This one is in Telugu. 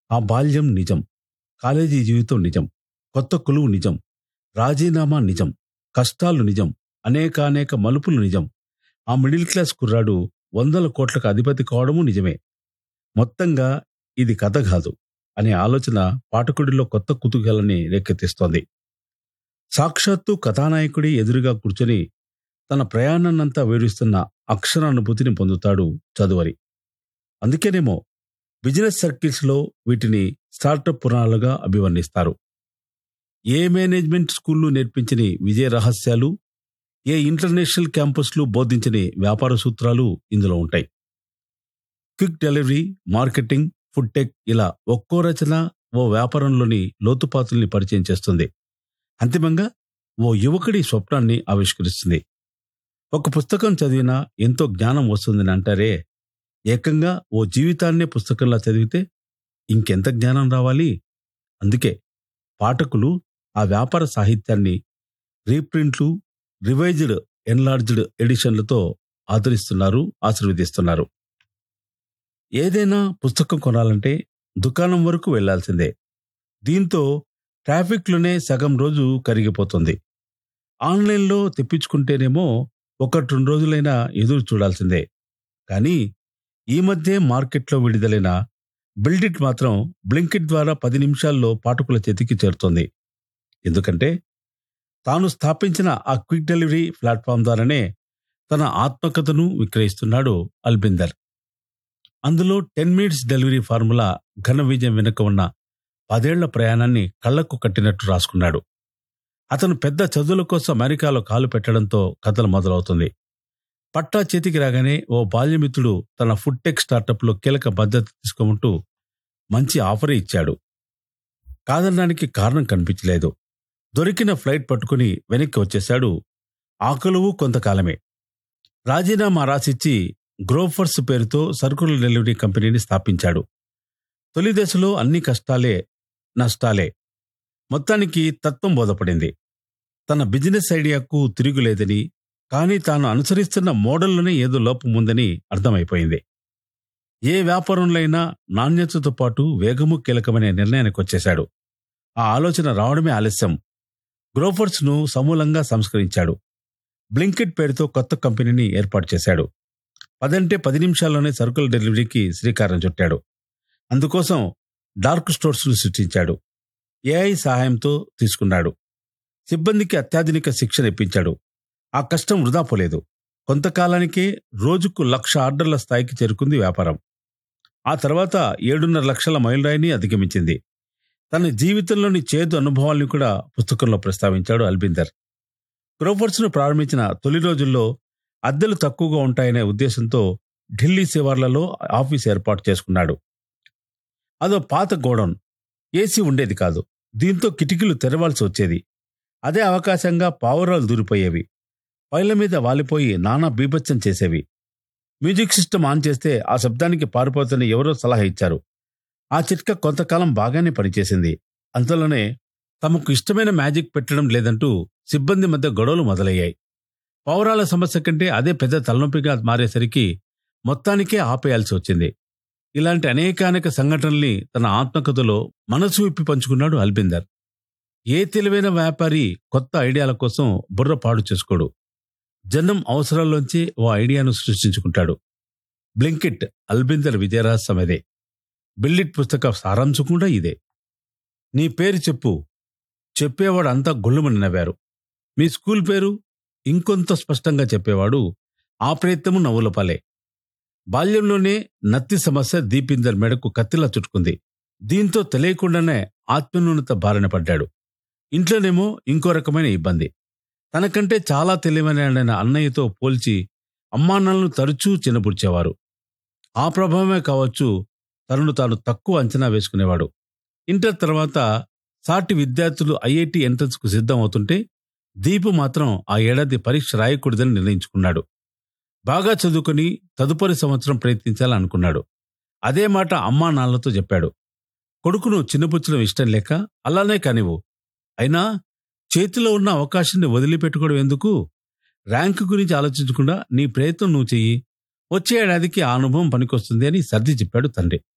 ఆ బాల్యం నిజం కాలేజీ జీవితం నిజం కొత్త కొలువు నిజం రాజీనామా నిజం కష్టాలు నిజం అనేకానేక మలుపులు నిజం ఆ మిడిల్ క్లాస్ కుర్రాడు వందల కోట్లకు అధిపతి కావడము నిజమే మొత్తంగా ఇది కథ కాదు అనే ఆలోచన పాఠకుడిలో కొత్త కుతూహలాన్ని రేకెత్తిస్తోంది సాక్షాత్తు కథానాయకుడి ఎదురుగా కూర్చొని తన ప్రయాణాన్నంతా వివరిస్తున్న అక్షరానుభూతిని పొందుతాడు చదువరి అందుకేనేమో బిజినెస్ సర్కిల్స్లో వీటిని స్టార్టప్ పురాణాలుగా అభివర్ణిస్తారు ఏ మేనేజ్మెంట్ స్కూళ్ళు నేర్పించని విజయ రహస్యాలు ఏ ఇంటర్నేషనల్ క్యాంపస్లు బోధించని వ్యాపార సూత్రాలు ఇందులో ఉంటాయి quick delivery marketing food tech ఇలా ఒక్కో రచన ఓ వ్యాపారంలోని లోతుపాతుల్ని పరిచయం చేస్తుంది అంతిమంగా ఓ యువకుడి స్వప్నాన్ని ఆవిష్కరిస్తుంది ఒక పుస్తకం చదివినా ఎంతో జ్ఞానం వస్తుందని అంటారే ఏకంగా ఓ జీవితాన్నే పుస్తకంలా చదివితే ఇంకెంత జ్ఞానం రావాలి అందుకే పాఠకులు ఆ వ్యాపార సాహిత్యాన్ని రీప్రింట్లు రివైజ్డ్ ఎన్లార్జ్డ్ ఎడిషన్లతో ఆదరిస్తున్నారు ఆశీర్వదిస్తున్నారు ఏదైనా పుస్తకం కొనాలంటే దుకాణం వరకు వెళ్లాల్సిందే దీంతో ట్రాఫిక్లోనే సగం రోజు కరిగిపోతుంది ఆన్లైన్లో తెప్పించుకుంటేనేమో ఒకటి రెండు రోజులైనా ఎదురు చూడాల్సిందే కానీ ఈ మధ్య మార్కెట్లో విడుదలైన బిల్డిట్ మాత్రం బ్లింకిట్ ద్వారా పది నిమిషాల్లో పాఠకుల చేతికి చేరుతోంది ఎందుకంటే తాను స్థాపించిన ఆ క్విక్ డెలివరీ ప్లాట్ఫామ్ ద్వారానే తన ఆత్మకథను విక్రయిస్తున్నాడు అల్బిందర్ అందులో టెన్ మినిట్స్ డెలివరీ ఫార్ములా ఘన విజయం వెనుక ఉన్న పదేళ్ల ప్రయాణాన్ని కళ్లకు కట్టినట్టు రాసుకున్నాడు అతను పెద్ద చదువుల కోసం అమెరికాలో కాలు పెట్టడంతో కథలు మొదలవుతుంది పట్టా చేతికి రాగానే ఓ బాల్యమిత్రుడు తన ఫుడ్ టెక్ స్టార్టప్లో కీలక భద్రత తీసుకోమంటూ మంచి ఆఫరే ఇచ్చాడు కాదనడానికి కారణం కనిపించలేదు దొరికిన ఫ్లైట్ పట్టుకుని వెనక్కి వచ్చేశాడు ఆకలువు కొంతకాలమే రాజీనామా రాసిచ్చి గ్రోఫర్స్ పేరుతో సరుకుల డెలివరీ కంపెనీని స్థాపించాడు తొలి దశలో అన్ని కష్టాలే నష్టాలే మొత్తానికి తత్వం బోధపడింది తన బిజినెస్ ఐడియాకు తిరుగులేదని కానీ తాను అనుసరిస్తున్న మోడల్లోనే ఏదో లోపం ఉందని అర్థమైపోయింది ఏ వ్యాపారంలో అయినా నాణ్యతతో పాటు వేగము కీలకమనే నిర్ణయానికి వచ్చేశాడు ఆ ఆలోచన రావడమే ఆలస్యం గ్రోఫర్స్ ను సమూలంగా సంస్కరించాడు బ్లింకెట్ పేరుతో కొత్త కంపెనీని ఏర్పాటు చేశాడు పదంటే పది నిమిషాల్లోనే సరుకుల డెలివరీకి శ్రీకారం చుట్టాడు అందుకోసం డార్క్ స్టోర్స్ ను సృష్టించాడు ఏఐ సహాయంతో తీసుకున్నాడు సిబ్బందికి అత్యాధునిక శిక్షణ ఇప్పించాడు ఆ కష్టం వృధా పోలేదు కొంతకాలానికే రోజుకు లక్ష ఆర్డర్ల స్థాయికి చేరుకుంది వ్యాపారం ఆ తర్వాత ఏడున్నర లక్షల మైలురాయిని అధిగమించింది తన జీవితంలోని చేదు అనుభవాల్ని కూడా పుస్తకంలో ప్రస్తావించాడు అల్బిందర్ గ్రోఫర్స్ను ప్రారంభించిన తొలి రోజుల్లో అద్దెలు తక్కువగా ఉంటాయనే ఉద్దేశంతో ఢిల్లీ శివార్లలో ఆఫీస్ ఏర్పాటు చేసుకున్నాడు అదో పాత గోడౌన్ ఏసీ ఉండేది కాదు దీంతో కిటికీలు తెరవాల్సి వచ్చేది అదే అవకాశంగా పావురాలు దూరిపోయేవి పైల మీద వాలిపోయి నానా బీభత్సం చేసేవి మ్యూజిక్ సిస్టమ్ ఆన్ చేస్తే ఆ శబ్దానికి పారిపోతున్న ఎవరో సలహా ఇచ్చారు ఆ చిట్కా కొంతకాలం బాగానే పనిచేసింది అంతలోనే తమకు ఇష్టమైన మ్యాజిక్ పెట్టడం లేదంటూ సిబ్బంది మధ్య గొడవలు మొదలయ్యాయి పౌరాల సమస్య కంటే అదే పెద్ద తలనొప్పిగా మారేసరికి మొత్తానికే ఆపేయాల్సి వచ్చింది ఇలాంటి అనేకానేక సంఘటనల్ని తన ఆత్మకథలో మనసు విప్పి పంచుకున్నాడు అల్బిందర్ ఏ తెలివైన వ్యాపారి కొత్త ఐడియాల కోసం బుర్ర పాడు చేసుకోడు జనం అవసరాల్లోంచి ఓ ఐడియాను సృష్టించుకుంటాడు బ్లింకిట్ అల్బిందర్ విజయరహస్యం అదే బిల్లిట్ పుస్తక సారాంశం కూడా ఇదే నీ పేరు చెప్పు చెప్పేవాడు అంతా గొల్లుమని నవ్వారు మీ స్కూల్ పేరు ఇంకొంత స్పష్టంగా చెప్పేవాడు ఆ ప్రయత్నము నవ్వులపాలే బాల్యంలోనే నత్తి సమస్య దీపిందర్ మెడకు కత్తిలా చుట్టుకుంది దీంతో తెలియకుండానే ఆత్మన్యూనత బారిన పడ్డాడు ఇంట్లోనేమో ఇంకో రకమైన ఇబ్బంది తనకంటే చాలా తెలివైన అన్నయ్యతో పోల్చి అమ్మానాన్నలను తరచూ చిన్నపుడ్చేవారు ఆ ప్రభావమే కావచ్చు తనను తాను తక్కువ అంచనా వేసుకునేవాడు ఇంటర్ తర్వాత సాటి విద్యార్థులు ఐఐటి ఎంట్రన్స్ కు సిద్ధం అవుతుంటే దీపు మాత్రం ఆ ఏడాది పరీక్ష రాయకూడదని నిర్ణయించుకున్నాడు బాగా చదువుకుని తదుపరి సంవత్సరం ప్రయత్నించాలనుకున్నాడు అదే మాట అమ్మా నాన్నలతో చెప్పాడు కొడుకును చిన్నపుచ్చడం ఇష్టం లేక అలానే కానివ్వు అయినా చేతిలో ఉన్న అవకాశాన్ని వదిలిపెట్టుకోవడం ఎందుకు ర్యాంకు గురించి ఆలోచించకుండా నీ ప్రయత్నం నువ్వు చెయ్యి వచ్చే ఏడాదికి ఆ అనుభవం పనికొస్తుంది అని సర్ది చెప్పాడు తండ్రి